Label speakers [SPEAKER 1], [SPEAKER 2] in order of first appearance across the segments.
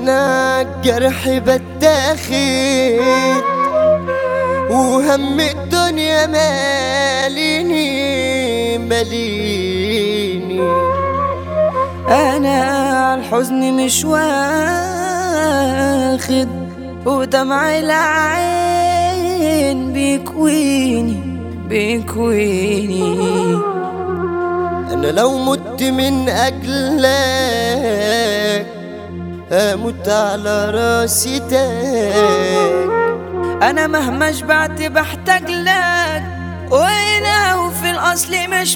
[SPEAKER 1] انا الجرح بتاخد وهم الدنيا ماليني ماليني
[SPEAKER 2] انا الحزن مش واخد ودمع العين بيكويني بيكويني
[SPEAKER 1] انا لو مت من اجلك اموت على راسي تاج
[SPEAKER 2] انا مهما شبعت بحتاج لك وهنا وفي الاصل مش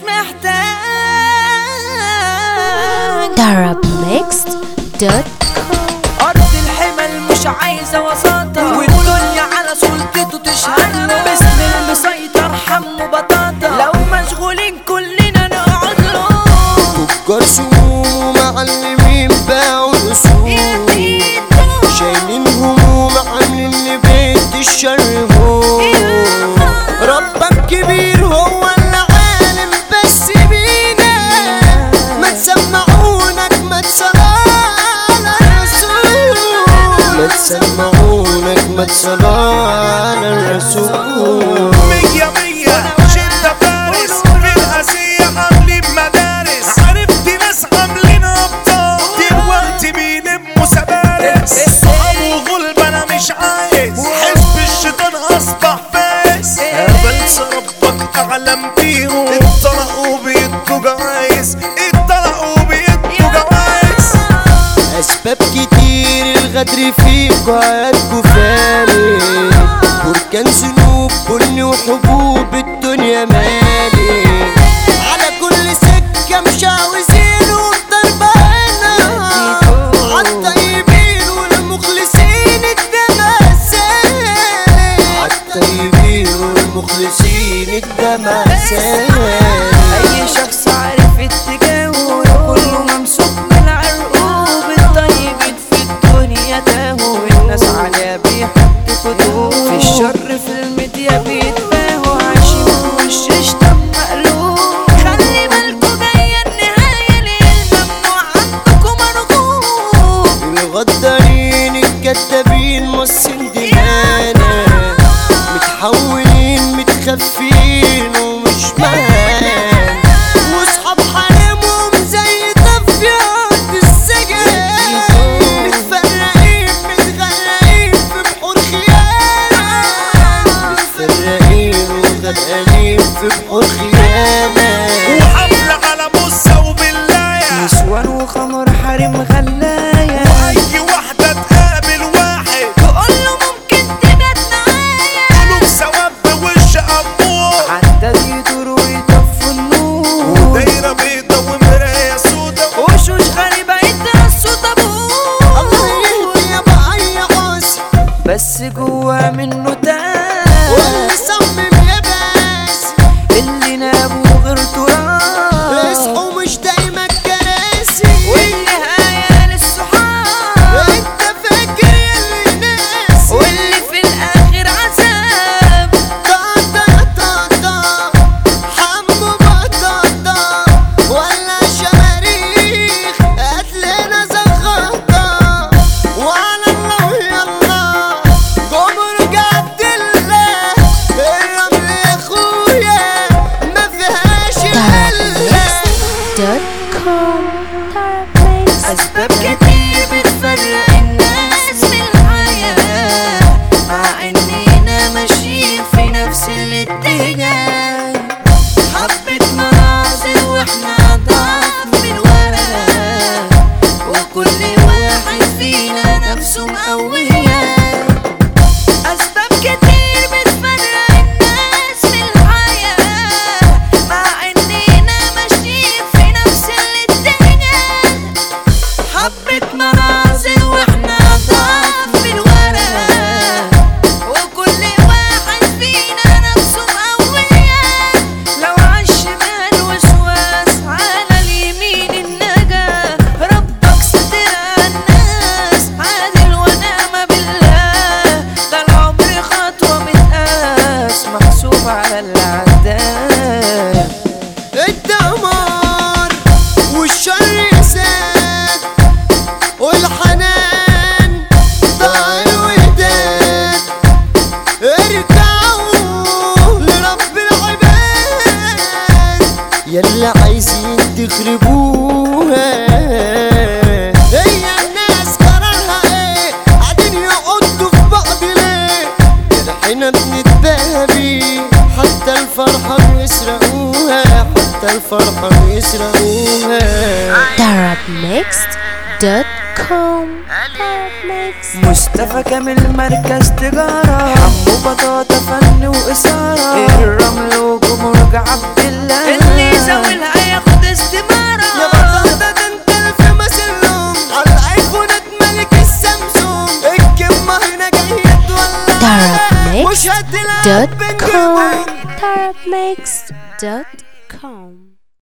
[SPEAKER 2] محتاج
[SPEAKER 3] Darabmixed.com
[SPEAKER 2] ارض الحمل مش عايزه وساطه والدنيا على سلطته تشهد له باسم المسيطر حمو بطاطا لو مشغولين كلنا نقعد له
[SPEAKER 1] تجار سموم ومعلمين باعوا الاصول شايلين هموم عاملين لبيت الشر هموم ربك كبير هو اللي عالم بس بينا ما تسمعونك ما تصلى على الرسول ما تسمعونك ما تصلى على الرسول
[SPEAKER 4] مية مية شدة فارس في الآسية عاملين مدارس عرفت ناس عاملين أبطال دلوقتي بيلموا سبارس أبو غلب أنا مش عايز حزب الشيطان أصبح فايز بنسى ربك أعلم بيهم اتطلقوا بيدوا جوايز اتطلقوا بيدوا جوايز
[SPEAKER 1] أسباب كتير الغدر فيكوا عيادكوا فارق بركان ذنوب بني وحبوب الدنيا مالي على كل سكة مش عاوزين والضربة هنا عالطيبين والمخلصين الدمع سال عالطيبين والمخلصين الدمع سال
[SPEAKER 2] اي شخص عارف اتجاهه كله ممسوك من العرقوب الطيبين في الدنيا تاهوا الناس عليها بيحط فتوه في الشر في الميديا بيتباهوا عايشين في وش
[SPEAKER 1] يخربوها هي الناس قرارها ايه قاعدين يقعدوا في بعض ليه جرحنا بنتباهى بيه حتى الفرحة بيسرقوها حتى الفرحة بيسرقوها
[SPEAKER 3] Darabmixed.com Darabmixed
[SPEAKER 2] مصطفى كامل مركز تجارة حمو بطاطا فن وإثارة الرمل وجمهور عبد الله اللي زاولها ياخد استمارة
[SPEAKER 1] يا بطاطا ده انت الفيمس اللون على الايفونات ملك السامسونج الكمة هنا جاية تولع مش هتلعب بينج
[SPEAKER 3] Darabmixed.com Darabmixed.com